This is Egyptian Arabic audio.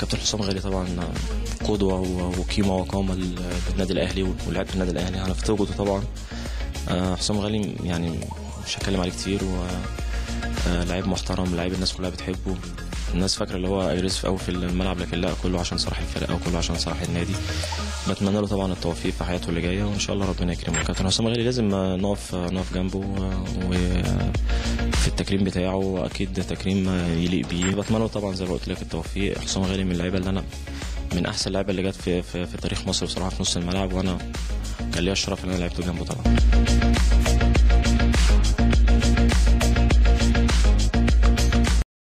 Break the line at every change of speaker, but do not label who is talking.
كابتن حسام غالي طبعا قدوه و- وقيمه وقامه لل- للنادي الاهلي ولعيبه النادي الاهلي انا في وجوده طبعا آه، حسام غالي يعني مش هتكلم عليه كتير و آه، لعيب محترم لعيب الناس كلها بتحبه الناس فاكره اللي هو ايريس قوي في الملعب لكن لا كله عشان صلاح الفرقه وكله عشان صلاح النادي بتمنى له طبعا التوفيق في حياته اللي جايه وان شاء الله ربنا يكرمه كابتن حسام غالي لازم آه، نقف آه، نقف جنبه وفي التكريم بتاعه اكيد تكريم آه، يليق بيه بتمنى له طبعا زي ما قلت لك التوفيق حسام غالي من اللعيبه اللي انا من احسن اللعيبه اللي جت في, في, في تاريخ مصر بصراحه في نص الملعب وانا كان ليا الشرف ان انا لعبت جنبه طبعا